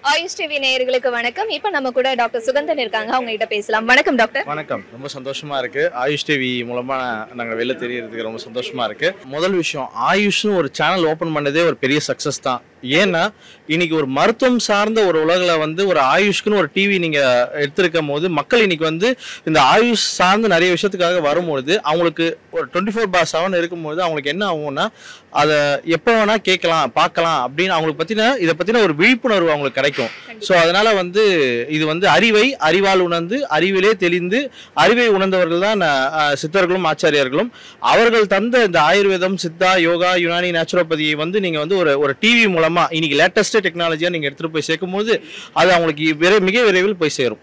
AYUSH TV நேயர்களுக்கு வணக்கம் இப்போ நம்ம கூட டாக்டர் சுகந்தன் இருக்காங்க அவங்க கிட்ட பேசலாம் வணக்கம் டாக்டர் வணக்கம் ரொம்ப சந்தோஷமா இருக்கு ஆயுஷ் டிவி மூலமா நாங்க வெளில தெரியறதுக்கு ரொம்ப சந்தோஷமா இருக்கு முதல் விஷயம் ஆயுஷ்னு ஒரு சேனல் ஓபன் பண்ணதே ஒரு பெரிய சக்சஸ் தான் ஏன்னா இன்னைக்கு ஒரு மருத்துவம் சார்ந்த ஒரு உலகில் வந்து ஒரு ஆயுஷ்க்குன்னு ஒரு டிவி நீங்க எடுத்திருக்கும் போது மக்கள் இன்னைக்கு வந்து இந்த ஆயுஷ் சார்ந்து நிறைய விஷயத்துக்காக வரும்பொழுது அவங்களுக்கு ஒரு டுவெண்ட்டி ஃபோர் பார் செவன் இருக்கும்போது அவங்களுக்கு என்ன ஆகும்னா அதை எப்போ வேணா கேட்கலாம் பார்க்கலாம் அப்படின்னு அவங்களுக்கு பத்தின இதை பத்தின ஒரு விழிப்புணர்வு அவங்களுக்கு கிடைக்கும் ஸோ அதனால வந்து இது வந்து அறிவை அறிவால் உணர்ந்து அறிவிலே தெளிந்து அறிவை உணர்ந்தவர்கள் தான் அஹ், சித்தர்களும் ஆச்சாரியர்களும் அவர்கள் தந்த இந்த ஆயுர்வேதம் சித்தா யோகா யுனானி நேச்சுரோபதியை வந்து நீங்க வந்து ஒரு ஒரு டிவி மூலமா இன்னைக்கு லேட்டஸ்ட் டெக்னாலஜியா நீங்க எடுத்துட்டு போய் சேர்க்கும் போது அது அவங்களுக்கு விரை மிக விரைவில் போய் சேரும்